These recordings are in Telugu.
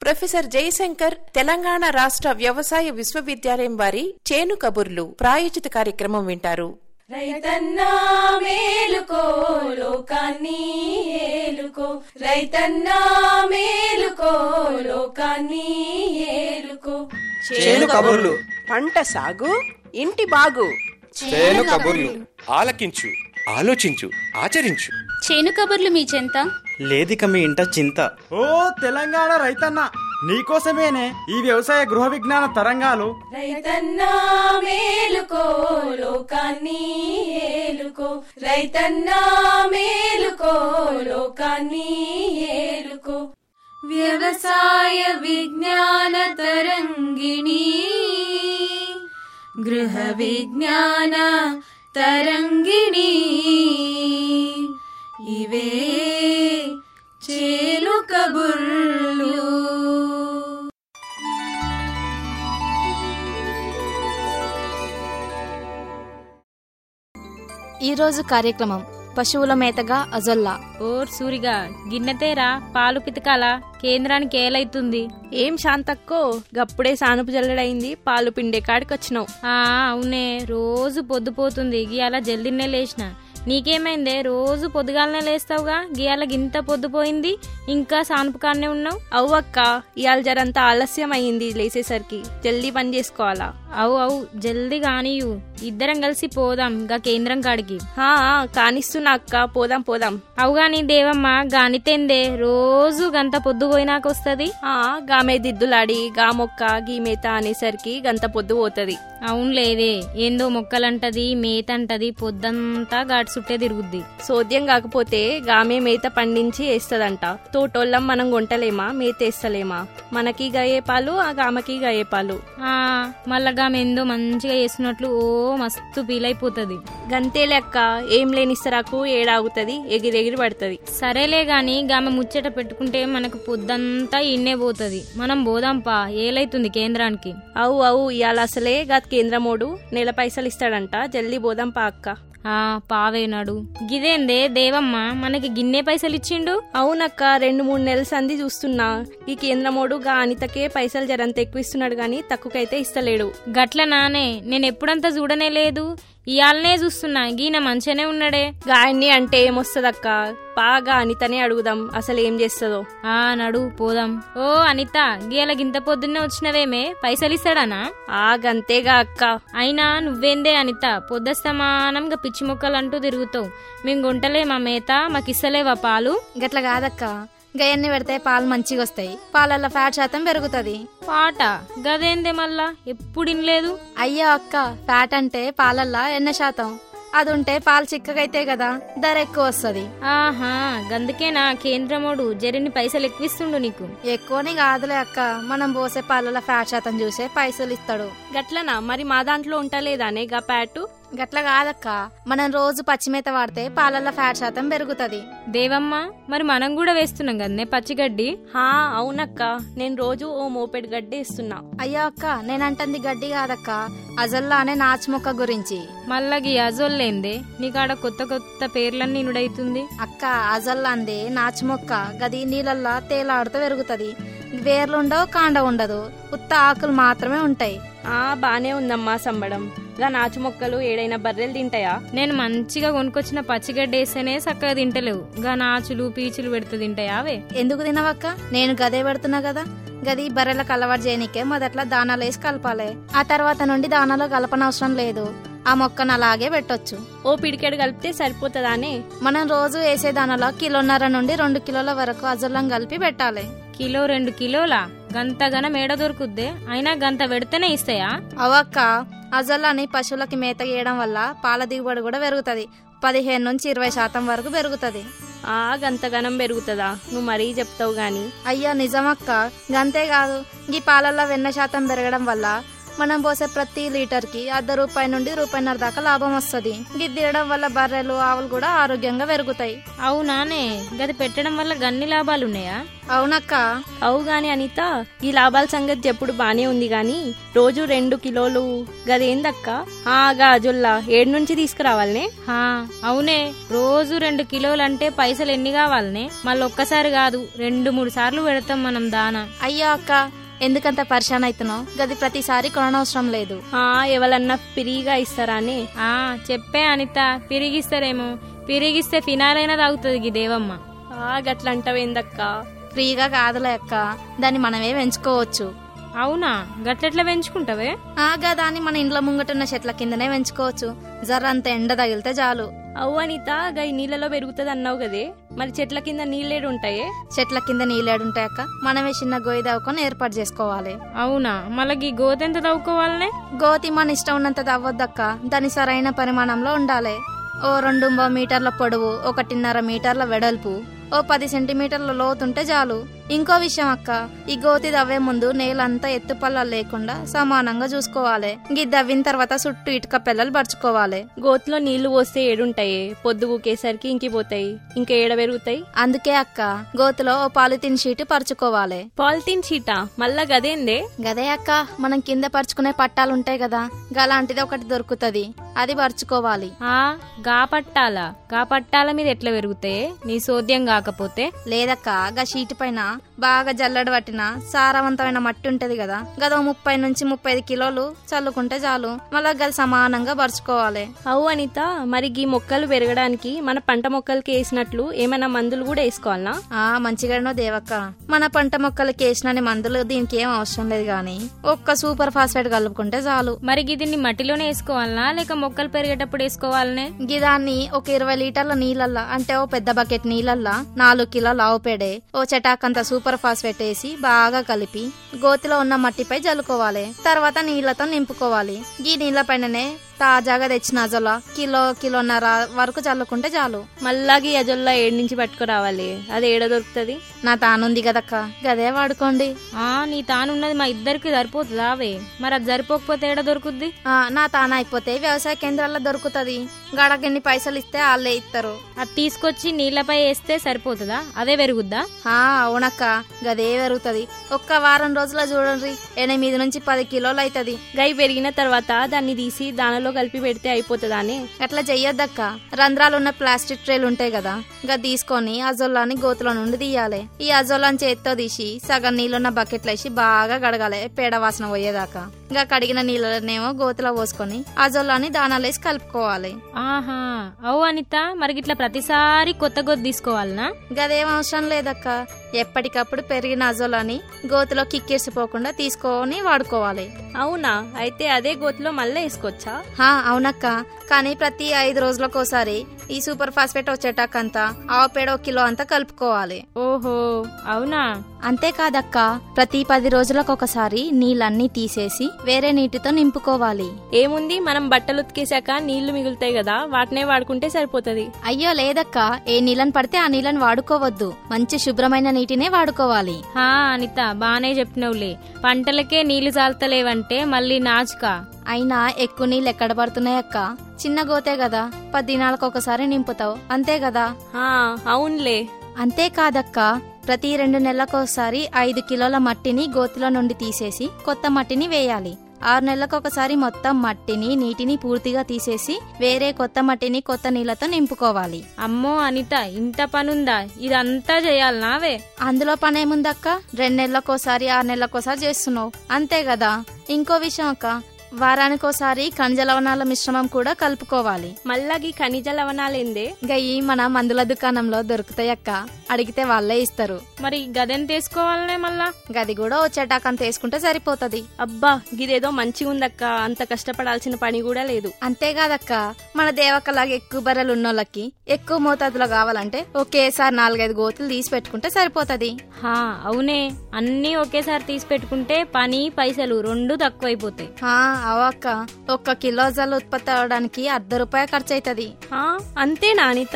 ప్రొఫెసర్ జయశంకర్ తెలంగాణ రాష్ట్ర వ్యవసాయ విశ్వవిద్యాలయం వారి చేను కబుర్లు ప్రాయోజిత కార్యక్రమం వింటారు రైతన్నా మేలుకో లోకాన్ని ఏలుకో రైతన్నా మేలుకో లోకాన్ని ఏలుకో చేను కబుర్లు పంట సాగు ఇంటి బాగు చేను కబుర్లు ఆలకించు ఆలోచించు ఆచరించు చేను కబుర్లు మీ చెంత లేదిక మీ ఇంట చింత ఓ తెలంగాణ రైతన్న నీకోసమేనే ఈ వ్యవసాయ గృహ విజ్ఞాన తరంగాలు రైతన్నా మేలుకో లోకాన్ని ఏలుకో రైతన్నా మేలుకో లోకాన్ని ఏలుకో వ్యవసాయ విజ్ఞాన తరంగిణి గృహ విజ్ఞాన తరంగిణి ఇవే చేలు కబుర్లు ఈరోజు కార్యక్రమం పశువుల మేతగా అజొల్లా ఓర్ సూరిగా గిన్నెతేరా పాలు పితకాలా కేంద్రానికి ఏలైతుంది ఏం శాంతక్కో గప్పుడే సానుపు జల్లడైంది పాలు పిండే కాడికొచ్చినావు ఆ అవునే రోజు పొద్దుపోతుంది గీయాల జల్దిన్నే లేచిన నీకేమైందే రోజు పొద్దుగాలనే లేస్తావుగా గీయాల గింత పొద్దుపోయింది ఇంకా సానుపు కాడనే ఉన్నావు అవ్వక్క ఇవాళ జరంతా ఆలస్యం అయ్యింది లేసేసరికి జల్దీ పని చేసుకోవాలా అవు అవు జల్దీ కానియు ఇద్దరం కలిసి పోదాం గా కేంద్రం కాడికి హా ఆ, కానిస్తున్నా అక్క పోదాం పోదాం అవుగాని దేవమ్మ గానితేందే రోజు గంత పొద్దు పోయినాక వస్తుంది ఆ గామే దిద్దులాడి గా మొక్క గీ మేత అనేసరికి గంత పొద్దు పోతది అవును లేదే ఏందో మొక్కలంటది మేత అంటది పొద్దంతా గాడి సుట్టే తిరుగుద్ది సోద్యం కాకపోతే గామే మేత పండించి వేస్తదంట తోటోళ్ళం మనం కొంటలేమా మేత వేస్తలేమా మనకి గయే పాలు ఆ గామకి గయే పాలు ఆ మళ్ళా ఏందో మంచిగా చేస్తున్నట్లు ఓ మస్తు ఫీల్ అయిపోతుంది గంతే లెక్క ఏం లేనిస్తరాకు ఏడాగుతుంది ఎగిరెగిరి పడుతుంది సరేలే గాని గామె ముచ్చట పెట్టుకుంటే మనకు పొద్దంతా ఇన్నే పోతుంది మనం పోదాంపా ఏలైతుంది కేంద్రానికి అవు అవు ఇవాళ అసలే గత కేంద్రమోడు నెల పైసలు ఇస్తాడంట జల్దీ పోదాం పా అక్క ఆ పావేనాడు గిదేందే దేవమ్మ మనకి గిన్నె పైసలు ఇచ్చిండు అవునక్క రెండు మూడు నెలల సంధి చూస్తున్నా ఈ కేంద్రమోడు గా అనితకే పైసలు జరంత ఎక్కువ ఇస్తున్నాడు గాని తక్కువకైతే ఇస్తలేడు గట్ల నానే నేను ఎప్పుడంతా చూడనే లేదు ఇయాలనే చూస్తున్నా గీన మంచిగానే ఉన్నాడే గాయన్ని అంటే ఏమొస్తదక్క బాగా అనితనే అడుగుదాం అసలు ఏం చేస్తుందో ఆ నడు పోదాం ఓ అనిత గీల గింత పొద్దున్నే వచ్చినవేమే పైసలు ఇస్తాడానా ఆ గంతేగా అక్క అయినా నువ్వేందే అనిత పొద్దస్తమానంగా పిచ్చి మొక్కలు అంటూ తిరుగుతావు మేము గుంటలే మా మేత మాకిస్తలేవా పాలు గట్ల కాదక్క గయన్ని పెడితే పాలు మంచిగా వస్తాయి పాలల్లో ఫ్యాట్ శాతం పెరుగుతుంది పాట గదేందే మళ్ళా ఎప్పుడు ఇనలేదు అయ్యో అక్క ఫ్యాట్ అంటే పాలల్లో ఎన్న శాతం అది ఉంటే పాలు చిక్కగైతే కదా ధర ఎక్కువ వస్తుంది ఆహా గందుకేనా కేంద్రమోడు జరిని పైసలు ఎక్కువిస్తుండు నీకు ఎక్కువని కాదులే అక్క మనం పోసే పాలల్లో ఫ్యాట్ శాతం చూసే పైసలు ఇస్తాడు గట్లనా మరి మా దాంట్లో ఉంటలేదానే గా ప్యాటు గట్ల కాదక్క మనం రోజు పచ్చిమేత వాడితే పాలల్లో ఫ్యాట్ శాతం పెరుగుతుంది దేవమ్మ మరి మనం కూడా వేస్తున్నాం కదనే పచ్చిగడ్డి హా అవునక్క నేను రోజు ఓ మోపెడ్ గడ్డి ఇస్తున్నా అయ్యో అక్క నేనంటుంది గడ్డి కాదక్క అజల్లా అనే నాచు మొక్క గురించి మళ్ళీ అజోల్లేందే నీకాడ కొత్త కొత్త పేర్లన్నీ నుడైతుంది అక్క అజల్లా అందే నాచు మొక్క గది నీళ్ళల్లా తేలాడుతూ పెరుగుతుంది వేర్లుండవు కాండ ఉండదు ఉత్త ఆకులు మాత్రమే ఉంటాయి ఆ బానే ఉందమ్మా సంబడం గా నాచు మొక్కలు ఏడైనా బర్రెలు తింటాయా నేను మంచిగా కొనుక్కొచ్చిన పచ్చిగడ్డ వేస్తేనే చక్కగా తింటలేవు గా నాచులు పీచులు పెడుతూ తింటాయా అవే ఎందుకు తినవక్క నేను గదే పెడుతున్నా కదా గది బర్రెలకు అలవాటు చేయనికే మొదట్లో దానాలు వేసి కలపాలి ఆ తర్వాత నుండి దానాలో కలపనవసరం లేదు ఆ మొక్కను అలాగే పెట్టొచ్చు ఓ పిడికెడు కలిపితే సరిపోతుందానే మనం రోజు వేసే దానాలో కిలోన్నర నుండి రెండు కిలోల వరకు అజొల్లం కలిపి పెట్టాలి కిలో రెండు కిలోలా గంత గన మేడ దొరుకుద్దే అయినా గంత పెడితేనే ఇస్తాయా అవక్క అజొల్లాని పశువులకి మేత వేయడం వల్ల పాల దిగుబడి కూడా పెరుగుతుంది పదిహేను నుంచి ఇరవై శాతం వరకు పెరుగుతుంది ఆ గంతగనం పెరుగుతుందా నువ్వు మరీ చెప్తావు గాని అయ్యా నిజమక్క గంతే కాదు ఈ పాలల్లో వెన్న శాతం పెరగడం వల్ల మనం పోసే ప్రతి లీటర్ కి అర్ధ రూపాయి నుండి రూపాయిన్నర దాకా లాభం వస్తుంది గిది తినడం వల్ల బర్రెలు ఆవులు కూడా ఆరోగ్యంగా పెరుగుతాయి అవునానే గది పెట్టడం వల్ల గన్ని లాభాలు ఉన్నాయా అవునక్క అవు గాని అనిత ఈ లాభాల సంగతి చెప్పుడు బానే ఉంది గాని రోజు రెండు కిలోలు గదేందక్క ఆ గాజుల్లా ఏడు నుంచి తీసుకురావాలనే హా అవునే రోజు రెండు కిలోలు అంటే పైసలు ఎన్ని కావాలనే మళ్ళీ ఒక్కసారి కాదు రెండు మూడు సార్లు పెడతాం మనం దానా అయ్యో అక్క ఎందుకంత పరిశాన్ అవుతున్నావు గది ప్రతిసారి కొనవసరం లేదు ఆ ఎవరన్నా ఫ్రీగా ఇస్తారానే ఆ చెప్పే అనిత పిరిగిస్తారేమో పిరిగిస్తే ఫినాలైనా తాగుతుంది ఈ దేవమ్మ ఆ గట్లంటవేందక్క ఫ్రీగా కాదులే అక్క దాన్ని మనమే పెంచుకోవచ్చు అవునా గట్లెట్లా పెంచుకుంటావే ఆ గదాన్ని మన ఇంట్లో ముంగటున్న చెట్ల కిందనే పెంచుకోవచ్చు జర అంత ఎండ తగిలితే చాలు అవు అనిత గా ఈ నీళ్ళలో పెరుగుతుంది అన్నావు కదే మరి చెట్ల కింద నీళ్ళేడు ఉంటాయే చెట్ల కింద నీళ్ళేడుంటాయక్క మనమే చిన్న గొయ్యి దవ్వుకొని ఏర్పాటు చేసుకోవాలి అవునా మళ్ళీ గోత ఎంత తవ్వుకోవాలనే గోతి మన ఇష్టం ఉన్నంత తవ్వొద్దక్క దాని సరైన పరిమాణంలో ఉండాలి ఓ రెండు మీటర్ల పొడవు ఒకటిన్నర మీటర్ల వెడల్పు ఓ పది సెంటీమీటర్ల లోతుంటే చాలు ఇంకో విషయం అక్క ఈ గోతి దవ్వే ముందు నేలంతా ఎత్తుపల్లాలు లేకుండా సమానంగా చూసుకోవాలి గి దవ్విన తర్వాత చుట్టూ ఇటుక పిల్లలు పరుచుకోవాలి గోతులో నీళ్లు పోస్తే ఏడుంటాయే పొద్దు ఊకేసరికి ఇంకిపోతాయి ఇంకా ఏడ పెరుగుతాయి అందుకే అక్క గోతిలో ఓ పాలిథిన్ షీట్ పరుచుకోవాలి పాలిథీన్ షీటా మళ్ళా గదేందే గదే అక్క మనం కింద పరుచుకునే పట్టాలు ఉంటాయి కదా గలాంటిది ఒకటి దొరుకుతది అది పరుచుకోవాలి ఆ గా పట్టాలా గా పట్టాల మీద ఎట్లా పెరుగుతాయి నీ సోద్యం కాకపోతే లేదక్క గా షీట్ పైన బాగా జల్లడ పట్టిన సారవంతమైన మట్టి ఉంటది కదా గదో ముప్పై నుంచి ముప్పై ఐదు కిలోలు చల్లుకుంటే చాలు మళ్ళా గది సమానంగా పరుచుకోవాలి అవు అనిత మరి ఈ మొక్కలు పెరగడానికి మన పంట మొక్కలకి వేసినట్లు ఏమైనా మందులు కూడా వేసుకోవాలనా ఆ మంచిగానో దేవక్క మన పంట మొక్కలకి వేసినని మందులు దీనికి ఏం అవసరం లేదు గాని ఒక్క సూపర్ ఫాస్ఫేట్ కలుపుకుంటే చాలు మరి దీన్ని మట్టిలోనే వేసుకోవాలనా లేక మొక్కలు పెరిగేటప్పుడు వేసుకోవాలనే గిదాన్ని ఒక ఇరవై లీటర్ల నీళ్ళల్లా అంటే ఓ పెద్ద బకెట్ నీళ్ళల్లా నాలుగు కిలోల ఆవు పేడే ఓ చటాకంత సూపర్ ఫాస్ఫేట్ వేసి బాగా కలిపి గోతిలో ఉన్న మట్టిపై జల్లుకోవాలి తర్వాత నీళ్లతో నింపుకోవాలి ఈ నీళ్ల పైననే తాజాగా తెచ్చిన అజొల కిలో కిలోన్నర వరకు చల్లుకుంటే చాలు మళ్ళాగి అజొల్లా ఏడు నుంచి పట్టుకురావాలి అది ఏడ దొరుకుతుంది నా తానుంది కదక్క గదే వాడుకోండి ఆ నీ తానున్నది మా ఇద్దరికి సరిపోతుందా అవే మరి అది సరిపోకపోతే ఏడ దొరుకుద్ది ఆ, నా తాను అయిపోతే వ్యవసాయ కేంద్రాల్లో దొరుకుతది గడకెన్ని పైసలు ఇస్తే వాళ్ళే ఇస్తారు అది తీసుకొచ్చి నీళ్లపై వేస్తే సరిపోతుందా అదే పెరుగుద్దా ఆ అవునక్క గదే పెరుగుతుంది ఒక్క వారం రోజుల చూడండి ఎనిమిది నుంచి పది కిలోలు అవుతుంది గై పెరిగిన తర్వాత దాన్ని తీసి దానిలో కలిపి పెడితే అయిపోతుందానే అట్లా చెయ్యొద్దక్క రంధ్రాలు ఉన్న ప్లాస్టిక్ ట్రేలు ఉంటాయి కదా ఇంకా తీసుకొని అజొల్లాని గోతులో నుండి తీయాలి ఈ అజొల్లాని చేత్తో తీసి సగం నీళ్ళున్న బకెట్లో వేసి బాగా గడగాలి పేడ వాసన పోయేదాకా ఇంకా కడిగిన నీళ్ళనేమో గోతులో పోసుకొని అజొల్లాని దానాలు వేసి కలుపుకోవాలి ఆహా అవు అనిత మరి ఇట్లా ప్రతిసారి కొత్త గొద్దు తీసుకోవాలనా గదేం అవసరం లేదక్క ఎప్పటికప్పుడు పెరిగిన అజొల్లాని గోతులో కిక్కిరిసిపోకుండా తీసుకొని వాడుకోవాలి అవునా అయితే అదే గోతిలో మళ్ళీ వేసుకోవచ్చా హా అవునక్క కానీ ప్రతి ఐదు రోజులకోసారి ఈ సూపర్ ఫాస్ఫేట్ వచ్చేటాకంతా ఆవు పేడ ఒక కిలో అంతా కలుపుకోవాలి ఓహో అవునా అంతేకాదక్క ప్రతి పది రోజులకు ఒకసారి నీళ్ళన్నీ తీసేసి వేరే నీటితో నింపుకోవాలి ఏముంది మనం బట్టలు ఉతికేశాక నీళ్లు మిగులుతాయి కదా వాటినే వాడుకుంటే సరిపోతది అయ్యో లేదక్క ఏ నీళ్ళని పడితే ఆ నీళ్ళని వాడుకోవద్దు మంచి శుభ్రమైన నీటినే వాడుకోవాలి హా అనిత బానే చెప్పినవులే పంటలకే నీళ్లు చాలతలేవంటే మళ్ళీ నాచుక అయినా ఎక్కువ నీళ్ళు ఎక్కడ పడుతున్నాయక్క చిన్న గోతే కదా పది దినాలకు ఒకసారి నింపుతావు అంతే కదా ఆ, అవునులే అంతేకాదక్క ప్రతి రెండు నెలలకోసారి ఐదు కిలోల మట్టిని గోతిలో నుండి తీసేసి కొత్త మట్టిని వేయాలి ఆరు నెలలకు ఒకసారి మొత్తం మట్టిని నీటిని పూర్తిగా తీసేసి వేరే కొత్త మట్టిని కొత్త నీళ్లతో నింపుకోవాలి అమ్మో అనిత ఇంత పనుందా ఇదంతా చేయాలనావే అందులో పనేముందక్క రెండు నెలలకోసారి ఆరు నెలలకోసారి చేస్తున్నావు అంతే కదా ఇంకో విషయం అక్క వారానికోసారి ఖనిజ లవణాల మిశ్రమం కూడా కలుపుకోవాలి మళ్ళాగి ఖనిజ లవణాలేందే గయ్యి మన మందుల దుకాణంలో దొరుకుతాయి అక్క అడిగితే వాళ్ళే ఇస్తారు మరి గదెంత తీసుకోవాలనే మళ్ళా గది కూడా వచ్చేటాకంత వేసుకుంటే సరిపోతది అబ్బా గిదేదో మంచిగా ఉందక్క అంత కష్టపడాల్సిన పని కూడా లేదు అంతేకాదక్క మన దేవక్కలాగా ఎక్కువ బర్రెలు ఉన్నోళ్ళకి ఎక్కువ మోతాదులో కావాలంటే ఒకేసారి నాలుగైదు గోతులు తీసి పెట్టుకుంటే సరిపోతది హా అవునే అన్నీ ఒకేసారి తీసి పెట్టుకుంటే పని పైసలు రెండు తక్కువైపోతాయి ఆ, అవక్క ఒక్క కిలో జల్లు ఉత్పత్తి అవడానికి అర్ధ రూపాయ ఖర్చు అవుతుంది ఆ, అంతేనా అనిత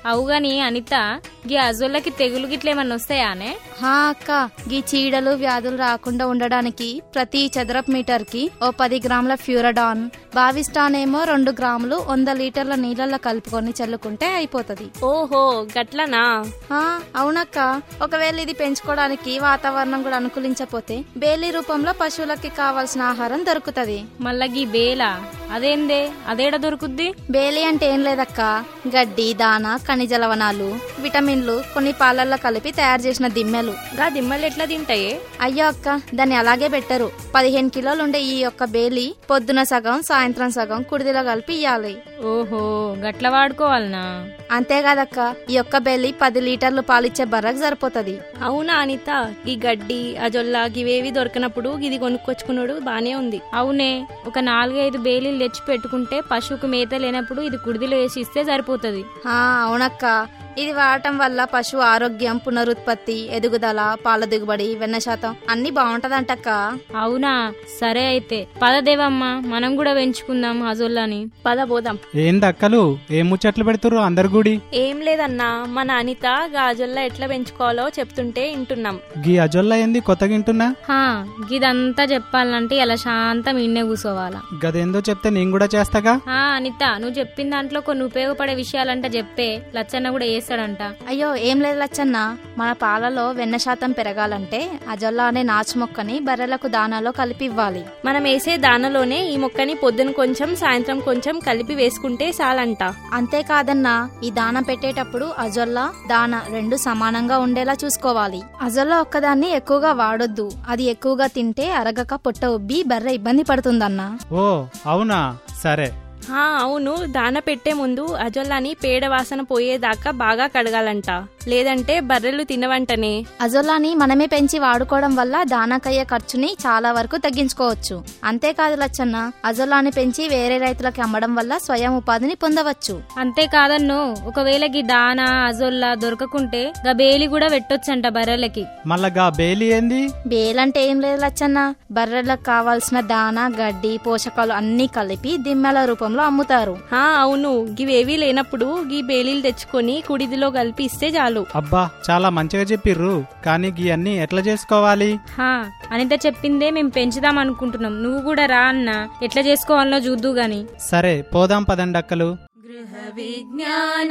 అవుగాని అనిత గీ అజోళ్ళకి తెగులు గిట్లేమన్నా వస్తాయానే హా అక్క గీ చీడలు వ్యాధులు రాకుండా ఉండడానికి ప్రతి చదరపు మీటర్ కి ఓ పది గ్రాముల ఫ్యూరడాన్ బావిస్టాన్ ఏమో రెండు గ్రాములు వంద లీటర్ల నీళ్ళల్లో కలుపుకొని చల్లుకుంటే అయిపోతది ఓహో గట్లనా ఆ, అవునక్క ఒకవేళ ఇది పెంచుకోవడానికి వాతావరణం కూడా అనుకూలించపోతే బేలీ రూపంలో పశువులకి కావాల్సిన ఆహారం దొరుకుతది మళ్ళా గీ బేల అదేందే అదేడ దొరుకుద్ది బేలి అంటే ఏం లేదక్క గడ్డి దాన ఖనిజ లవణాలు విటమిన్లు కొన్ని పాలల్లో కలిపి తయారు చేసిన దిమ్మెలు గా దిమ్మలు ఎట్లా తింటాయే అయ్యో అక్క దాన్ని అలాగే పెట్టరు పదిహేను కిలోలు ఉండే ఈ యొక్క బేలి పొద్దున సగం సాయంత్రం సగం కుడిదిలో కలిపి ఇయ్యాలి ఓహో గట్ల వాడుకోవాలనా అంతేకాదక్క ఈ యొక్క బేలి పది లీటర్లు పాలిచ్చే బర్రకు సరిపోతది అవునా అనిత ఈ గడ్డి అజొల్ల గివేవి దొరికినప్పుడు ఇది కొనుక్కొచ్చుకున్నాడు బానే ఉంది అవునే ఒక నాలుగైదు బేలీలు తెచ్చి పెట్టుకుంటే పశువుకు మేత లేనప్పుడు ఇది కుడిదిలో వేసి ఇస్తే సరిపోతుంది ఆ అవునక్క ఇది వాడటం వల్ల పశువు ఆరోగ్యం పునరుత్పత్తి ఎదుగుదల పాల దిగుబడి వెన్న శాతం అన్ని బాగుంటదంటక్క అవునా సరే అయితే పదదేవమ్మ మనం కూడా పెంచుకుందాం అజొల్లాని పద పోదాం ఏంది అక్కలు ఏం ముచ్చట్లు పెడుతురు అందరు గుడి ఏం లేదన్నా మన అనిత గాజొల్ల ఎట్లా పెంచుకోవాలో చెప్తుంటే వింటున్నాం గీ అజొల్ల ఏంది కొత్తగా వింటున్నా హా గిదంతా చెప్పాలంటే ఇలా శాంతం ఇన్నే కూసోవాలా గదేందో చెప్తే నేను కూడా చేస్తాగా ఆ అనిత నువ్వు చెప్పిన దాంట్లో కొన్ని ఉపయోగపడే విషయాలంట చెప్పే లచ్చన్న కూడా వేస్తాడంట అయ్యో ఏం లేదు లచ్చన్న మన పాలలో వెన్న శాతం పెరగాలంటే అజొల్లా అనే నాచు మొక్కని బర్రెలకు దానాలో కలిపి ఇవ్వాలి మనం వేసే దానలోనే ఈ మొక్కని పొద్దున కొంచెం సాయంత్రం కొంచెం కలిపి వేసుకుంటే చాలంట అంతేకాదన్నా ఈ దాన పెట్టేటప్పుడు అజొల్లా దాన రెండు సమానంగా ఉండేలా చూసుకోవాలి అజొల్లా ఒక్కదాన్ని ఎక్కువగా వాడొద్దు అది ఎక్కువగా తింటే అరగక పొట్ట ఉబ్బి బర్రె ఇబ్బంది పడుతుందన్నా ఓ అవునా సరే ఆ అవును దాన పెట్టే ముందు అజొల్లాని పేడ వాసన పోయేదాకా బాగా కడగాలంట లేదంటే బర్రెలు తినవంటనే అజొల్లాని మనమే పెంచి వాడుకోవడం వల్ల దానాకయ్యే ఖర్చుని చాలా వరకు తగ్గించుకోవచ్చు అంతేకాదు లచ్చన్న అజొల్లాని పెంచి వేరే రైతులకు అమ్మడం వల్ల స్వయం ఉపాధిని పొందవచ్చు అంతేకాదన్నో ఒకవేళ గి దానా అజొల్లా దొరకకుంటే గా బేలి కూడా పెట్టొచ్చంట బర్రెలకి మళ్ళా గా బేలి ఏంది బేలంటే ఏం లేదు లచ్చన్న బర్రెలకు కావాల్సిన దాన గడ్డి పోషకాలు అన్ని కలిపి దిమ్మెల రూపంలో అమ్ముతారు ఆ అవును గివేవీ లేనప్పుడు గీ బేలీలు తెచ్చుకొని కుడిదిలో కలిపి ఇస్తే చాలు అబ్బా చాలా మంచిగా చెప్పిర్రు కానీ గీ అన్ని ఎట్లా చేసుకోవాలి హా అనిత చెప్పిందే మేము పెంచుదాం అనుకుంటున్నాం నువ్వు కూడా రా అన్న ఎట్లా చేసుకోవాలో చూద్దు గాని సరే పోదాం పదండి అక్కలు గృహ విజ్ఞాన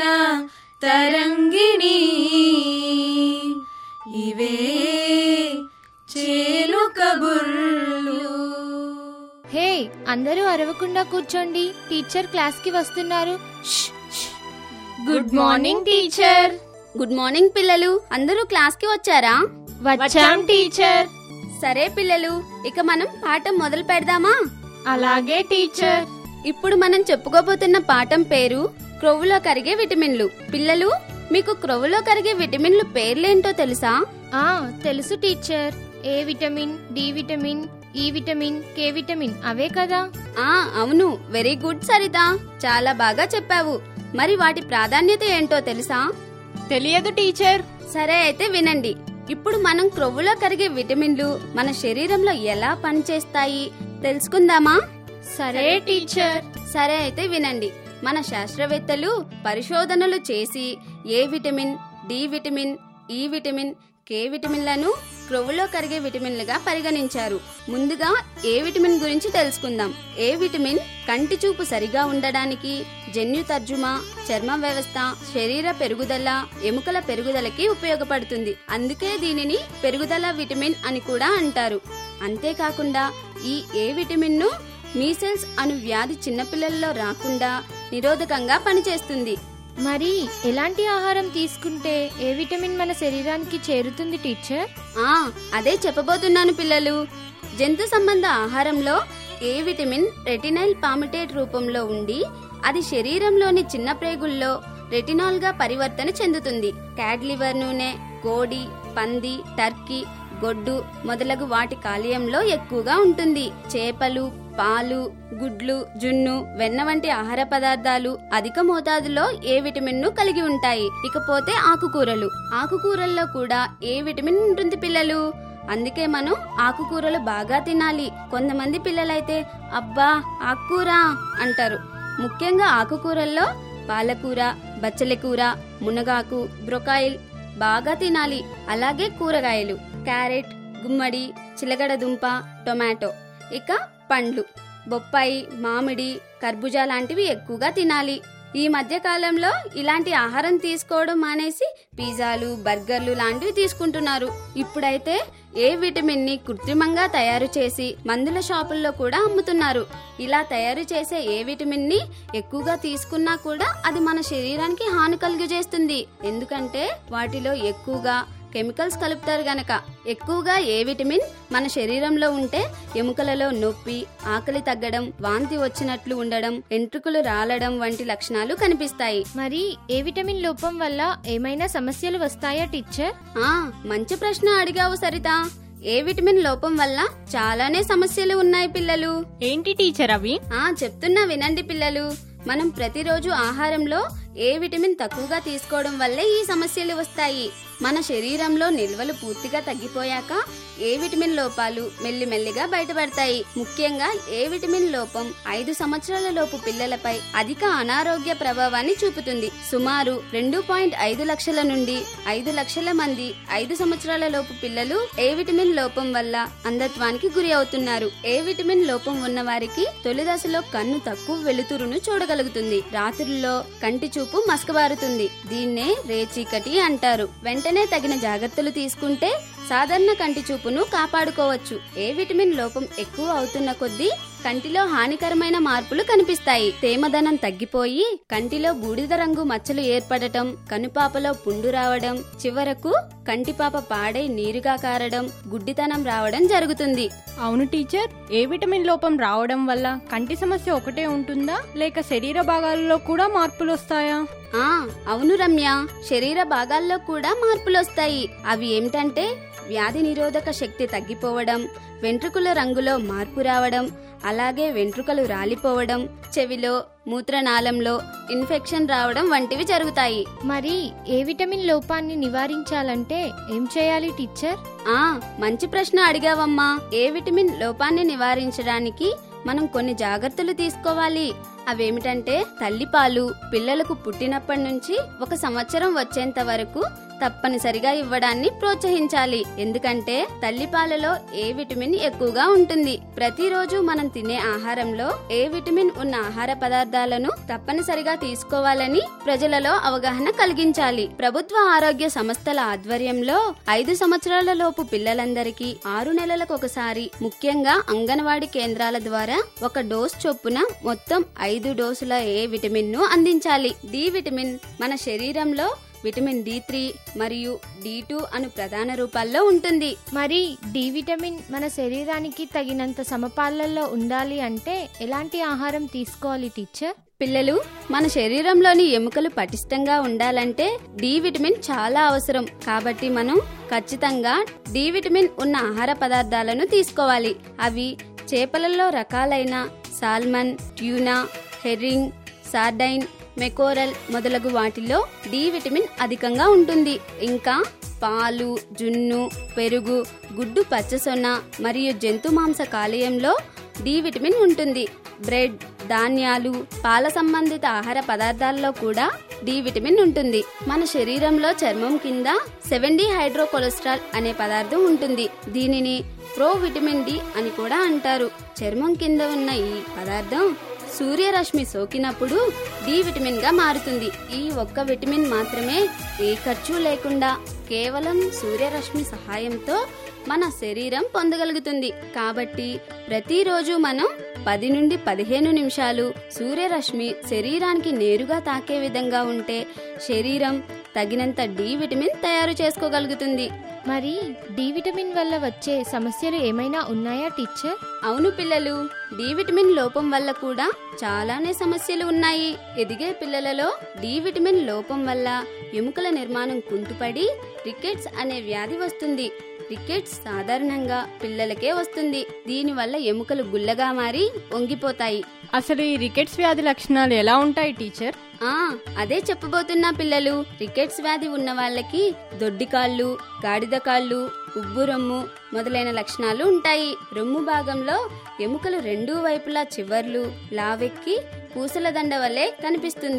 తరంగిణి ఇవే చేలు కబుర్లు హే అందరూ అరవకుండా కూర్చోండి టీచర్ క్లాస్ కి వస్తున్నారు good morning teacher good morning పిల్లలు అందరూ క్లాస్ కి వచ్చారా వచ్చాం టీచర్ సరే పిల్లలు ఇక మనం పాఠం మొదలు పెడదామా అలాగే టీచర్ ఇప్పుడు మనం చెప్పుకోబోతున్న పాఠం పేరు క్రొవ్వులో కరిగే విటమిన్లు పిల్లలు మీకు క్రొవ్వులో కరిగే విటమిన్లు పేర్లేంటో తెలుసా ఆ తెలుసు teacher A vitamin D vitamin E vitamin K vitamin అవే కదా ఆ అవును వెరీ గుడ్ సరిత చాలా బాగా చెప్పావు మరి వాటి ప్రాధాన్యత ఏంటో తెలుసా తెలియదు టీచర్ సరే అయితే వినండి ఇప్పుడు మనం క్రొవ్వులో కరిగే విటమిన్లు మన శరీరంలో ఎలా పనిచేస్తాయి తెలుసుకుందామా సరే టీచర్ సరే అయితే వినండి మన శాస్త్రవేత్తలు పరిశోధనలు చేసి A vitamin D vitamin E vitamin K విటమిన్లను క్రొవ్వులో కరిగే విటమిన్లుగా పరిగణించారు ముందుగా ఏ విటమిన్ గురించి తెలుసుకుందాం ఏ విటమిన్ కంటి చూపు సరిగా ఉండడానికి జన్యు తర్జుమా చర్మ వ్యవస్థ శరీర పెరుగుదల ఎముకల పెరుగుదలకి ఉపయోగపడుతుంది అందుకే దీనిని పెరుగుదల విటమిన్ అని కూడా అంటారు అంతేకాకుండా ఈ ఏ విటమిన్ ను మీసెల్స్ అను వ్యాధి చిన్నపిల్లల్లో రాకుండా నిరోధకంగా పనిచేస్తుంది మరి ఎలాంటి ఆహారం తీసుకుంటే ఏ విటమిన్ మన శరీరానికి చేరుతుంది టీచర్ ఆ అదే చెప్పబోతున్నాను పిల్లలు జంతు సంబంధ ఆహారంలో ఏ విటమిన్ రెటినైల్ పామిటేట్ రూపంలో ఉండి అది శరీరంలోని చిన్న ప్రేగుల్లో రెటినాల్ గా పరివర్తన చెందుతుంది క్యాడ్ లివర్ నూనె కోడి పంది టర్కీ గొడ్డు మొదలగు వాటి కాలేయంలో ఎక్కువగా ఉంటుంది చేపలు పాలు గుడ్లు జున్ను వెన్న వంటి ఆహార పదార్థాలు అధిక మోతాదులో ఏ విటమిన్ ను కలిగి ఉంటాయి ఇకపోతే ఆకుకూరలు ఆకుకూరల్లో కూడా ఏ విటమిన్ ఉంటుంది పిల్లలు అందుకే మనం ఆకుకూరలు బాగా తినాలి కొంతమంది పిల్లలైతే అబ్బా ఆకుకూర అంటారు ముఖ్యంగా ఆకుకూరల్లో పాలకూర బచ్చలి కూర మునగాకు బ్రొకాయిల్ బాగా తినాలి అలాగే కూరగాయలు క్యారెట్ గుమ్మడి చిలగడ దుంప టొమాటో ఇక పండ్లు బొప్పాయి మామిడి కర్బూజా లాంటివి ఎక్కువగా తినాలి ఈ మధ్య కాలంలో ఇలాంటి ఆహారం తీసుకోవడం మానేసి పిజ్జాలు బర్గర్లు లాంటివి తీసుకుంటున్నారు ఇప్పుడైతే ఏ విటమిన్ ని కృత్రిమంగా తయారు చేసి మందుల షాపుల్లో కూడా అమ్ముతున్నారు ఇలా తయారు చేసే ఏ విటమిన్ ని ఎక్కువగా తీసుకున్నా కూడా అది మన శరీరానికి హాని కలుగజేస్తుంది ఎందుకంటే వాటిలో ఎక్కువగా కెమికల్స్ కలుపుతారు గనక ఎక్కువగా ఏ విటమిన్ మన శరీరంలో ఉంటే ఎముకలలో నొప్పి ఆకలి తగ్గడం వాంతి వచ్చినట్లు ఉండడం ఎంట్రుకలు రాలడం వంటి లక్షణాలు కనిపిస్తాయి మరి ఏ విటమిన్ లోపం వల్ల ఏమైనా సమస్యలు వస్తాయా టీచర్ ఆ మంచి ప్రశ్న అడిగావు సరిత ఏ విటమిన్ లోపం వల్ల చాలానే సమస్యలు ఉన్నాయి పిల్లలు ఏంటి టీచర్ అవి ఆ చెప్తున్నా వినండి పిల్లలు మనం ప్రతిరోజు ఆహారంలో ఏ విటమిన్ తక్కువగా తీసుకోవడం వల్లే ఈ సమస్యలు వస్తాయి మన శరీరంలో నిల్వలు పూర్తిగా తగ్గిపోయాక ఏ విటమిన్ లోపాలు మెల్లిమెల్లిగా బయటపడతాయి ముఖ్యంగా ఏ విటమిన్ లోపం ఐదు సంవత్సరాల లోపు పిల్లలపై అధిక అనారోగ్య ప్రభావాన్ని చూపుతుంది సుమారు రెండు పాయింట్ ఐదు లక్షల నుండి ఐదు లక్షల మంది ఐదు సంవత్సరాల లోపు పిల్లలు ఏ విటమిన్ లోపం వల్ల అంధత్వానికి గురి అవుతున్నారు ఏ విటమిన్ లోపం ఉన్న వారికి తొలి దశలో కన్ను తక్కువ వెలుతురును చూడగలుగుతుంది రాత్రుల్లో కంటి చూపు మసకబారుతుంది దీన్నే రేచీకటి అంటారు వెంటనే తగిన జాగ్రత్తలు తీసుకుంటే సాధారణ కంటి చూపును కాపాడుకోవచ్చు ఏ విటమిన్ లోపం ఎక్కువ అవుతున్న కొద్దీ కంటిలో హానికరమైన మార్పులు కనిపిస్తాయి తేమదనం తగ్గిపోయి కంటిలో బూడిద రంగు మచ్చలు ఏర్పడటం కనుపాపలో పుండు రావడం చివరకు కంటిపాప పాడై నీరుగా కారడం గుడ్డితనం రావడం జరుగుతుంది అవును టీచర్ ఏ విటమిన్ లోపం రావడం వల్ల కంటి సమస్య ఒకటే ఉంటుందా లేక శరీర భాగాలలో కూడా మార్పులు వస్తాయా ఆ అవును రమ్య శరీర భాగాల్లో కూడా మార్పులు వస్తాయి అవి ఏమిటంటే వ్యాధి నిరోధక శక్తి తగ్గిపోవడం వెంట్రుకల రంగులో మార్పు రావడం అలాగే వెంట్రుకలు రాలిపోవడం చెవిలో మూత్రనాళంలో ఇన్ఫెక్షన్ రావడం వంటివి జరుగుతాయి మరి ఏ విటమిన్ లోపాన్ని నివారించాలంటే ఏం చేయాలి టీచర్ ఆ మంచి ప్రశ్న అడిగావమ్మా ఏ విటమిన్ లోపాన్ని నివారించడానికి మనం కొన్ని జాగ్రత్తలు తీసుకోవాలి అవేమిటంటే తల్లిపాలు పిల్లలకు పుట్టినప్పటి నుంచి ఒక సంవత్సరం వచ్చేంత వరకు తప్పనిసరిగా ఇవ్వడాన్ని ప్రోత్సహించాలి ఎందుకంటే తల్లిపాలలో ఏ విటమిన్ ఎక్కువగా ఉంటుంది ప్రతిరోజు మనం తినే ఆహారంలో ఏ విటమిన్ ఉన్న ఆహార పదార్థాలను తప్పనిసరిగా తీసుకోవాలని ప్రజలలో అవగాహన కలిగించాలి ప్రభుత్వ ఆరోగ్య సంస్థల ఆధ్వర్యంలో ఐదు సంవత్సరాల లోపు పిల్లలందరికీ ఆరు నెలలకు ఒకసారి ముఖ్యంగా అంగన్వాడీ కేంద్రాల ద్వారా ఒక డోస్ చొప్పున మొత్తం ఐదు డోసుల ఏ విటమిన్ ను అందించాలి డి విటమిన్ మన శరీరంలో విటమిన్ డి త్రీ మరియు డి టూ అను ప్రధాన రూపాల్లో ఉంటుంది మరి డి విటమిన్ మన శరీరానికి తగినంత సమపాళ్లలో ఉండాలి అంటే ఎలాంటి ఆహారం తీసుకోవాలి టీచర్ పిల్లలు మన శరీరంలోని ఎముకలు పటిష్టంగా ఉండాలంటే డి విటమిన్ చాలా అవసరం కాబట్టి మనం ఖచ్చితంగా డి విటమిన్ ఉన్న ఆహార పదార్థాలను తీసుకోవాలి అవి చేపలలో రకాలైన salmon tuna herring sardine mackerel మొదలగు వాటిలో డి విటమిన్ అధికంగా ఉంటుంది ఇంకా పాలు జున్ను పెరుగు గుడ్డు పచ్చసొన మరియు జంతు మాంస కాలేయంలో డి విటమిన్ ఉంటుంది బ్రెడ్ ధాన్యాలు పాల సంబంధిత ఆహార పదార్థాల్లో కూడా డి విటమిన్ ఉంటుంది మన శరీరంలో చర్మం కింద సెవెన్ డి హైడ్రో కొలెస్ట్రాల్ అనే పదార్థం ఉంటుంది దీనిని ప్రో విటమిన్ డి అని కూడా అంటారు చర్మం కింద ఉన్న ఈ పదార్థం సూర్యరశ్మి సోకినప్పుడు డి విటమిన్ గా మారుతుంది ఈ ఒక్క విటమిన్ మాత్రమే ఏ ఖర్చు లేకుండా కేవలం సూర్యరశ్మి సహాయంతో మన శరీరం పొందగలుగుతుంది కాబట్టి ప్రతిరోజు మనం పది నుండి పదిహేను నిమిషాలు సూర్యరశ్మి శరీరానికి నేరుగా తాకే విధంగా ఉంటే శరీరం తగినంత డి విటమిన్ తయారు చేసుకోగలుగుతుంది మరి డి విటమిన్ వల్ల వచ్చే సమస్యలు ఏమైనా ఉన్నాయా టీచర్ అవును పిల్లలు డి విటమిన్ లోపం వల్ల కూడా చాలానే సమస్యలు ఉన్నాయి ఎదిగే పిల్లలలో డి విటమిన్ లోపం వల్ల ఎముకల నిర్మాణం కుంటుపడి రికెట్స్ అనే వ్యాధి వస్తుంది రికెట్స్ సాధారణంగా పిల్లలకే వస్తుంది దీనివల్ల ఎముకలు గుల్లగా మారి వంగిపోతాయి అసలు ఈ రికెట్స్ వ్యాధి లక్షణాలు ఎలా ఉంటాయి టీచర్ ఆ అదే చెప్పబోతున్నా పిల్లలు రికెట్స్ వ్యాధి ఉన్న వాళ్ళకి దొడ్డి కాళ్ళు గాడిద కాళ్ళు ఉబ్బు రొమ్ము మొదలైన లక్షణాలు ఉంటాయి రొమ్ము భాగంలో ఎముకలు రెండూ వైపులా చివర్లు లావెక్కి పూసల దండ వల్లే కనిపిస్తుంది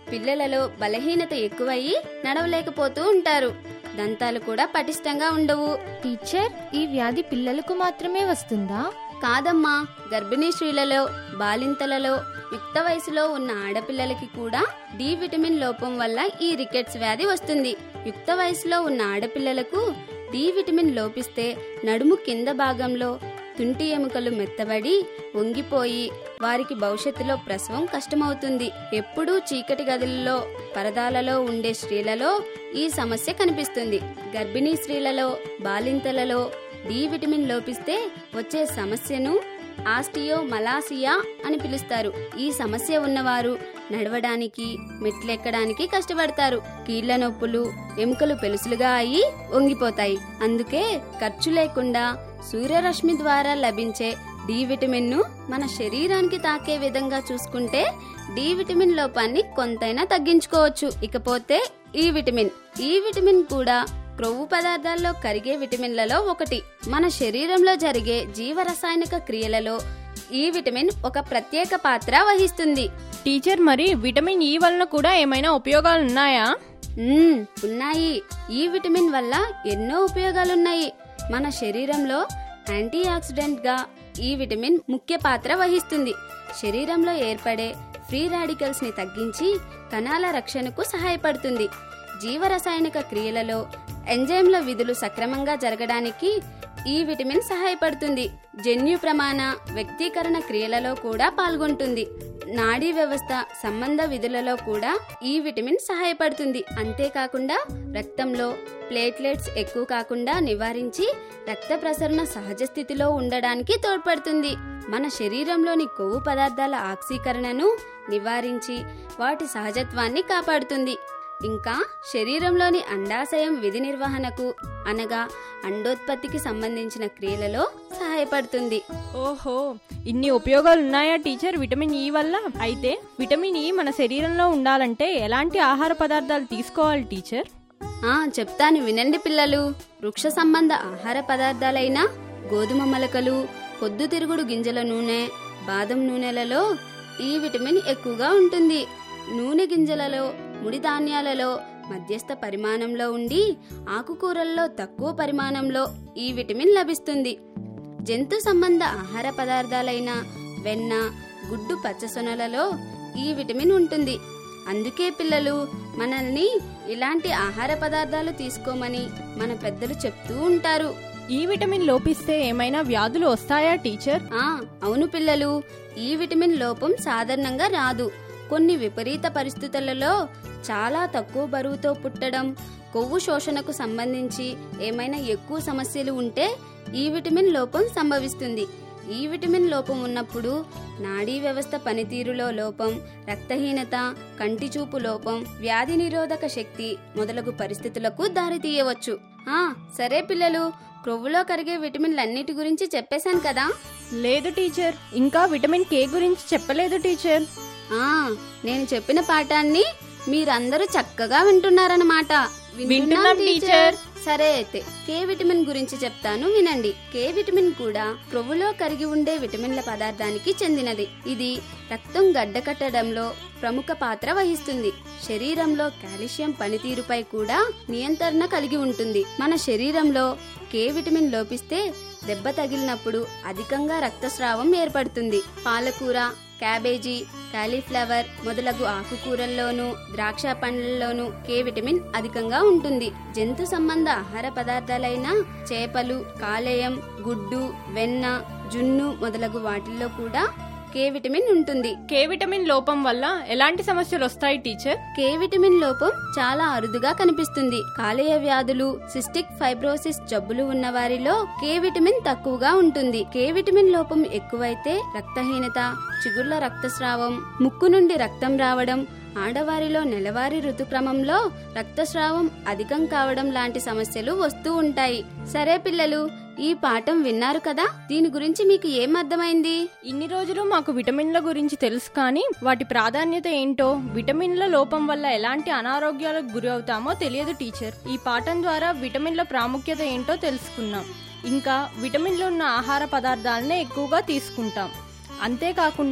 పిల్లలలో బలహీనత ఎక్కువయ్యి నడవలేకపోతూ ఉంటారు దంతాలు కూడా పటిష్టంగా ఉండవు టీచర్ ఈ వ్యాధి పిల్లలకు మాత్రమే వస్తుందా కాదమ్మా గర్భిణీ స్త్రీలలో బాలింతలలో యుక్త వయసులో ఉన్న ఆడపిల్లలకి కూడా డి విటమిన్ లోపం వల్ల ఈ రికెట్స్ వ్యాధి వస్తుంది యుక్త వయసులో ఉన్న ఆడపిల్లలకు డి విటమిన్ లోపిస్తే నడుము కింద భాగంలో తుంటి ఎముకలు మెత్తబడి వంగిపోయి వారికి భవిష్యత్తులో ప్రసవం కష్టమవుతుంది ఎప్పుడూ చీకటి గదులలో పరదాలలో ఉండే స్త్రీలలో ఈ సమస్య కనిపిస్తుంది గర్భిణీ స్త్రీలలో బాలింతలలో డి విటమిన్ లోపిస్తే వచ్చే సమస్యను ఆస్టియో మలాసియా అని పిలుస్తారు ఈ సమస్య ఉన్నవారు నడవడానికి మెట్లెక్కడానికి కష్టపడతారు కీళ్ల నొప్పులు ఎముకలు పెలుసులుగా అయి వంగిపోతాయి అందుకే ఖర్చు లేకుండా సూర్యరశ్మి ద్వారా లభించే డి విటమిన్ ను మన శరీరానికి తాకే విధంగా చూసుకుంటే డి విటమిన్ లోపాన్ని కొంతైనా తగ్గించుకోవచ్చు ఇకపోతే ఈ విటమిన్ ఈ విటమిన్ కూడా క్రొవ్వు పదార్థాల్లో కరిగే విటమిన్లలో ఒకటి మన శరీరంలో జరిగే జీవరసాయనిక క్రియలలో ఈ విటమిన్ ఒక ప్రత్యేక పాత్ర వహిస్తుంది టీచర్ మరి విటమిన్ ఈ వలన కూడా ఏమైనా ఉపయోగాలు ఉన్నాయా మ్మ్, ఉన్నాయి ఈ విటమిన్ వల్ల ఎన్నో ఉపయోగాలున్నాయి మన శరీరంలో యాంటీ ఆక్సిడెంట్ గా ఈ విటమిన్ ముఖ్య పాత్ర వహిస్తుంది శరీరంలో ఏర్పడే ఫ్రీ రాడికల్స్ ని తగ్గించి కణాల రక్షణకు సహాయపడుతుంది జీవరసాయనిక క్రియలలో ఎంజైమ్ల విధులు సక్రమంగా జరగడానికి ఈ విటమిన్ సహాయపడుతుంది జన్యు ప్రమాణ వ్యక్తీకరణ క్రియలలో కూడా పాల్గొంటుంది నాడీ వ్యవస్థ సంబంధ విధులలో కూడా ఈ విటమిన్ సహాయపడుతుంది అంతేకాకుండా రక్తంలో ప్లేట్లెట్స్ ఎక్కువ కాకుండా నివారించి రక్త ప్రసరణ సహజ స్థితిలో ఉండడానికి తోడ్పడుతుంది మన శరీరంలోని కొవ్వు పదార్థాల ఆక్సీకరణను నివారించి వాటి సహజత్వాన్ని కాపాడుతుంది ఇంకా శరీరంలోని అండాశయం విధి నిర్వహణకు అనగా అండోత్పత్తికి సంబంధించిన క్రియలలో సహాయపడుతుంది ఓహో ఇన్ని ఉపయోగాలు ఉన్నాయా టీచర్ విటమిన్ ఈ వల్ల అయితే విటమిన్ ఈ మన శరీరంలో ఉండాలంటే ఎలాంటి ఆహార పదార్థాలు తీసుకోవాలి టీచర్ ఆ చెప్తాను వినండి పిల్లలు వృక్ష సంబంధ ఆహార పదార్థాలైన గోధుమ మొలకలు పొద్దుతిరుగుడు గింజల నూనె బాదం నూనెలలో ఈ విటమిన్ ఎక్కువగా ఉంటుంది నూనె గింజలలో ముడి ధాన్యాలలో మధ్యస్థ పరిమాణంలో ఉండి ఆకుకూరల్లో తక్కువ పరిమాణంలో ఈ విటమిన్ లభిస్తుంది జంతు సంబంధ ఆహార పదార్థాలైన వెన్న గుడ్డు పచ్చసొనలలో ఈ విటమిన్ ఉంటుంది అందుకే పిల్లలు మనల్ని ఇలాంటి ఆహార పదార్థాలు తీసుకోమని మన పెద్దలు చెప్తూ ఉంటారు ఈ విటమిన్ లోపిస్తే ఏమైనా వ్యాధులు వస్తాయా టీచర్ ఆ అవును పిల్లలు ఈ విటమిన్ లోపం సాధారణంగా రాదు కొన్ని విపరీత పరిస్థితులలో చాలా తక్కువ బరువుతో పుట్టడం కొవ్వు శోషణకు సంబంధించి ఏమైనా ఎక్కువ సమస్యలు ఉంటే ఈ విటమిన్ లోపం సంభవిస్తుంది ఈ విటమిన్ లోపం ఉన్నప్పుడు నాడీ వ్యవస్థ పనితీరులో లోపం రక్తహీనత కంటి చూపు లోపం వ్యాధి నిరోధక శక్తి మొదలగు పరిస్థితులకు దారితీయవచ్చు ఆ సరే పిల్లలు క్రొవ్వులో కరిగే విటమిన్లన్నిటి గురించి చెప్పేశాను కదా లేదు టీచర్ ఇంకా విటమిన్ కే గురించి చెప్పలేదు టీచర్ ఆ నేను చెప్పిన పాఠాన్ని మీరందరూ చక్కగా వింటున్నారన్నమాట వింటున్నాం, టీచర్. సరే అయితే కే విటమిన్ గురించి చెప్తాను వినండి కే విటమిన్ కూడా క్రొవ్వులో కరిగి ఉండే విటమిన్ల పదార్థానికి చెందినది ఇది రక్తం గడ్డకట్టడంలో ప్రముఖ పాత్ర వహిస్తుంది శరీరంలో కాల్షియం పనితీరుపై కూడా నియంత్రణ కలిగి ఉంటుంది మన శరీరంలో కే విటమిన్ లోపిస్తే దెబ్బ తగిలినప్పుడు అధికంగా రక్తస్రావం ఏర్పడుతుంది పాలకూర క్యాబేజీ కాలీఫ్లవర్ మొదలగు ఆకుకూరల్లోనూ ద్రాక్ష పండ్లలోనూ కే విటమిన్ అధికంగా ఉంటుంది జంతు సంబంధ ఆహార పదార్థాలైన చేపలు కాలేయం గుడ్డు వెన్న జున్ను మొదలగు వాటిల్లో కూడా కే విటమిన్ ఉంటుంది కే విటమిన్ లోపం వల్ల ఎలాంటి సమస్యలు వస్తాయి టీచర్ కే విటమిన్ లోపం చాలా అరుదుగా కనిపిస్తుంది కాలేయ వ్యాధులు సిస్టిక్ ఫైబ్రోసిస్ జబ్బులు ఉన్న వారిలో కే విటమిన్ తక్కువగా ఉంటుంది కే విటమిన్ లోపం ఎక్కువైతే రక్తహీనత చిగుర్ల రక్తస్రావం ముక్కు నుండి రక్తం రావడం ఆడవారిలో నెలవారీ ఋతుక్రమంలో రక్తస్రావం అధికం కావడం లాంటి సమస్యలు వస్తూ ఉంటాయి సరే పిల్లలు ఈ పాఠం విన్నారు కదా దీని గురించి మీకు ఏం అర్థమైంది ఇన్ని రోజులు మాకు విటమిన్ల గురించి తెలుసు కానీ వాటి ప్రాధాన్యత ఏంటో విటమిన్ల లోపం వల్ల ఎలాంటి అనారోగ్యాలకు గురి అవుతామో తెలియదు టీచర్ ఈ పాఠం ద్వారా విటమిన్ల ప్రాముఖ్యత ఏంటో తెలుసుకున్నాం ఇంకా విటమిన్లు ఉన్న ఆహార పదార్థాలనే ఎక్కువగా తీసుకుంటాం అంతేకాకుండా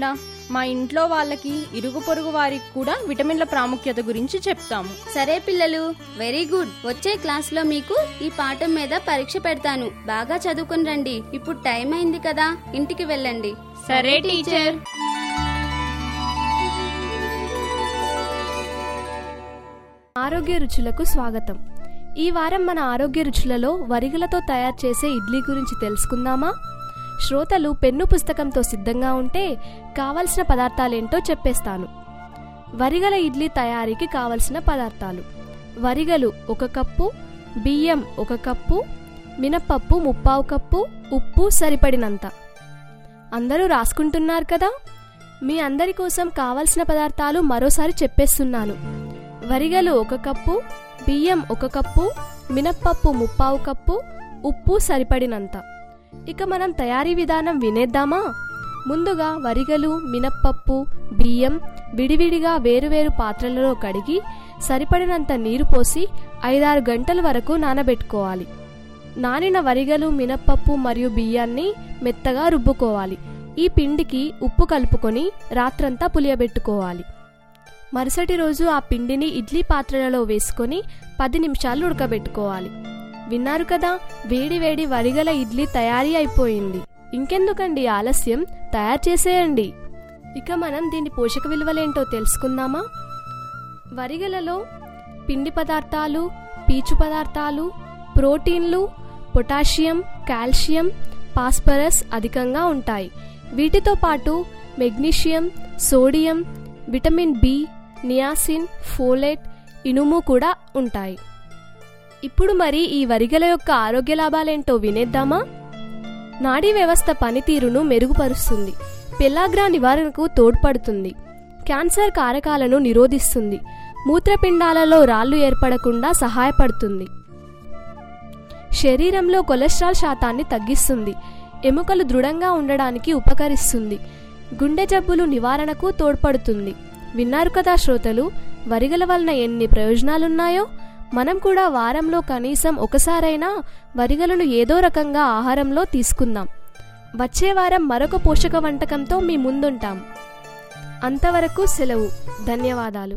మా ఇంట్లో వాళ్ళకి ఇరుగు పొరుగు వారికి కూడా విటమిన్ల ప్రాముఖ్యత గురించి చెప్తాము సరే పిల్లలు వెరీ గుడ్ వచ్చే క్లాస్ లో మీకు ఈ పాఠం మీద పరీక్ష పెడతాను బాగా చదువుకుని రండి ఇప్పుడు టైం అయింది కదా ఇంటికి వెళ్ళండి సరే టీచర్ ఆరోగ్య రుచులకు స్వాగతం ఈ వారం మన ఆరోగ్య రుచులలో వరిగలతో తయారు చేసే ఇడ్లీ గురించి తెలుసుకుందామా శ్రోతలు పెన్ను పుస్తకంతో సిద్ధంగా ఉంటే కావలసిన పదార్థాలేంటో చెప్పేస్తాను వరిగల ఇడ్లీ తయారీకి కావలసిన పదార్థాలు వరిగలు ఒక కప్పు బియ్యం ఒక కప్పు మినప్పప్పు ముప్పావు కప్పు ఉప్పు సరిపడినంత అందరూ రాసుకుంటున్నారు కదా మీ అందరి కోసం కావలసిన పదార్థాలు మరోసారి చెప్పేస్తున్నాను వరిగలు ఒక కప్పు బియ్యం ఒక కప్పు మినప్పప్పు ముప్పావు కప్పు ఉప్పు సరిపడినంత ఇక మనం తయారీ విధానం వినేద్దామా ముందుగా వరిగలు మినప్పప్పు బియ్యం విడివిడిగా వేరువేరు పాత్రలలో కడిగి సరిపడినంత నీరు పోసి ఐదారు గంటల వరకు నానబెట్టుకోవాలి నానిన వరిగలు మినప్పప్పు మరియు బియ్యాన్ని మెత్తగా రుబ్బుకోవాలి ఈ పిండికి ఉప్పు కలుపుకొని రాత్రంతా పులియబెట్టుకోవాలి మరుసటి రోజు ఆ పిండిని ఇడ్లీ పాత్రలలో వేసుకొని పది నిమిషాలు ఉడకబెట్టుకోవాలి విన్నారు కదా వేడి వేడి వరిగల ఇడ్లీ తయారీ అయిపోయింది ఇంకెందుకండి ఆలస్యం తయారు చేసేయండి ఇక మనం దీని పోషక విలువలేంటో తెలుసుకుందామా వరిగలలో పిండి పదార్థాలు పీచు పదార్థాలు ప్రోటీన్లు పొటాషియం కాల్షియం పాస్పరస్ అధికంగా ఉంటాయి వీటితో పాటు magnesium sodium vitamin B niacin folate ఇనుము కూడా ఉంటాయి ఇప్పుడు మరి ఈ వరిగల యొక్క ఆరోగ్య లాభాలేంటో వినేద్దామా నాడీ వ్యవస్థ పనితీరును మెరుగుపరుస్తుంది పెల్లాగ్రా నివారణకు తోడ్పడుతుంది క్యాన్సర్ కారకాలను నిరోధిస్తుంది మూత్రపిండాలలో రాళ్లు ఏర్పడకుండా సహాయపడుతుంది శరీరంలో కొలెస్ట్రాల్ శాతాన్ని తగ్గిస్తుంది ఎముకలు దృఢంగా ఉండడానికి ఉపకరిస్తుంది గుండె జబ్బులు నివారణకు తోడ్పడుతుంది విన్నారు కదా శ్రోతలు వరిగల వలన ఎన్ని ప్రయోజనాలున్నాయో మనం కూడా వారంలో కనీసం ఒకసారైనా వరిగలను ఏదో రకంగా ఆహారంలో తీసుకుందాం వచ్చే వారం మరొక పోషక వంటకంతో మీ ముందుంటాం అంతవరకు సెలవు ధన్యవాదాలు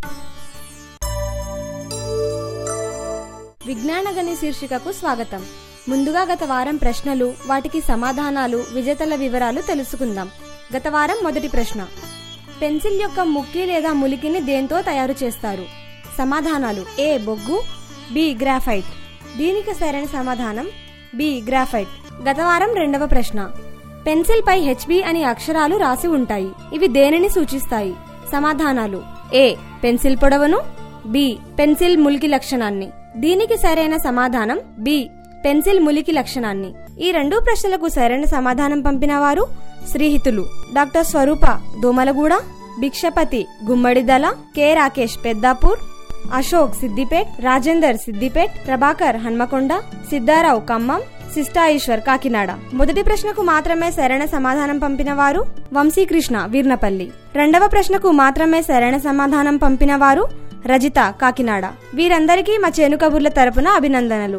విజ్ఞానగణి శీర్షికకు స్వాగతం ముందుగా గత వారం ప్రశ్నలు వాటికి సమాధానాలు విజేతల వివరాలు తెలుసుకుందాం గత వారం మొదటి ప్రశ్న పెన్సిల్ యొక్క ముక్కి లేదా ములికిని దేంతో తయారు చేస్తారు సమాధానాలు ఏ బొగ్గు బి గ్రాఫైట్ దీనికి సరైన సమాధానం బి గ్రాఫైట్ గత వారం రెండవ ప్రశ్న పెన్సిల్ పై హెచ్బి అని అక్షరాలు రాసి ఉంటాయి ఇవి దేనిని సూచిస్తాయి సమాధానాలు ఏ పెన్సిల్ పొడవును బి పెన్సిల్ ములికి లక్షణాన్ని దీనికి సరైన సమాధానం బి పెన్సిల్ ములికి లక్షణాన్ని ఈ రెండు ప్రశ్నలకు సరైన సమాధానం పంపిన వారు శ్రీహితులు డాక్టర్ స్వరూప దోమలగూడ భిక్షపతి గుమ్మడిదల కె రాకేష్ పెద్దాపూర్ అశోక్ సిద్దిపేట్ రాజేందర్ సిద్దిపేట్ ప్రభాకర్ హన్మకొండ సిద్ధారావు ఖమ్మం సిస్టా ఈశ్వర్ కాకినాడ మొదటి ప్రశ్నకు మాత్రమే సరైన సమాధానం పంపిన వారు వంశీకృష్ణ వీర్నపల్లి రెండవ ప్రశ్నకు మాత్రమే సరైన సమాధానం పంపిన వారు రజిత కాకినాడ వీరందరికీ మా చేను కబుర్ల తరపున అభినందనలు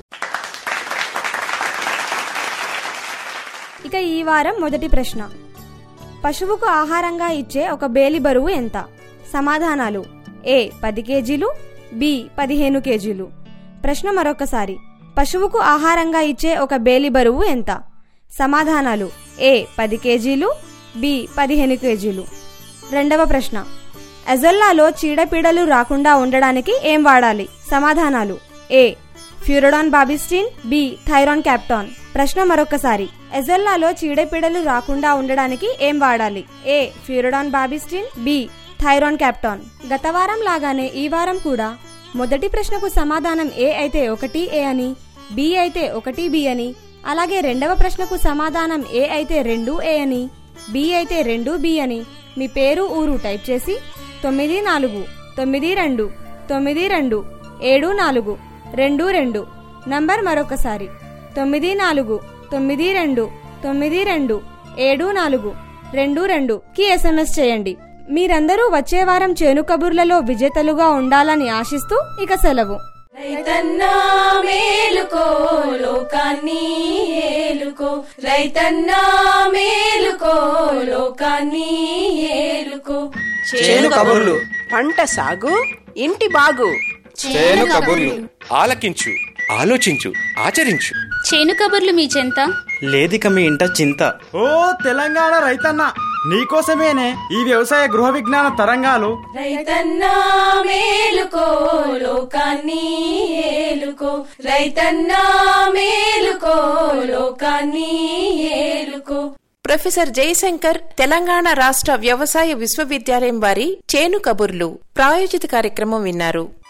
ఇక ఈ వారం మొదటి ప్రశ్న పశువుకు ఆహారంగా ఇచ్చే ఒక బేలి బరువు ఎంత సమాధానాలు ఏ పది కేజీలు బి పదిహేను కేజీలు ప్రశ్న మరొకసారి పశువుకు ఆహారంగా ఇచ్చే ఒక బేలి బరువు ఎంత సమాధానాలు ఏ పది కేజీలు బి పదిహేను కేజీలు రెండవ ప్రశ్న ఎజొల్లాలో చీడపీడలు రాకుండా ఉండడానికి ఏం వాడాలి సమాధానాలు ఏ ఫ్యూరడాన్ బాబిస్టిన్ బి థైరాన్ క్యాప్టాన్ ప్రశ్న మరొకసారి ఎజొల్లాలో చీడపీడలు రాకుండా ఉండడానికి ఏం వాడాలి ఏ ఫ్యూరడాన్ బాబిస్టిన్ బి థైరాన్ క్యాప్టాన్ గత వారం లాగానే ఈ వారం కూడా మొదటి ప్రశ్నకు సమాధానం ఏ అయితే ఒకటి ఏ అని బి అయితే ఒకటి బి అని అలాగే రెండవ ప్రశ్నకు సమాధానం ఏ అయితే రెండు ఏ అని బి అయితే రెండు బి అని మీ పేరు ఊరు టైప్ చేసి తొమ్మిది నాలుగు తొమ్మిది రెండు తొమ్మిది రెండు ఏడు నాలుగు రెండు రెండు నంబర్ మరొకసారి తొమ్మిది నాలుగు తొమ్మిది రెండు తొమ్మిది రెండు ఏడు నాలుగు రెండు రెండు కి ఎస్ఎంఎస్ చేయండి మీరందరూ వచ్చే వారం చేను కబుర్లలో విజేతలుగా ఉండాలని ఆశిస్తూ ఇక సెలవు రైతన్నా మేలుకో లోకాన్ని ఏలుకో రైతన్నా మేలుకో లోకాన్ని ఏలుకో చేను కబుర్లు పంట సాగు ఇంటి బాగు చేను కబుర్లు ఆలకించు ఆలోచించు ఆచరించు చేను కబుర్లు మీ చెంత లేదిక మీ ఇంట చింత ఓ తెలంగాణ రైతన్న నీకోసమేనే ఈ వ్యవసాయ గృహ విజ్ఞాన తరంగాలు రైతన్నా మేలుకో లోకాన్ని ఏలుకో రైతన్నా మేలుకో లోకాన్ని ఏలుకో ప్రొఫెసర్ జయశంకర్ తెలంగాణ రాష్ట్ర వ్యవసాయ విశ్వవిద్యాలయం వారి చేను కబుర్లు ప్రాయోజిత కార్యక్రమం విన్నారు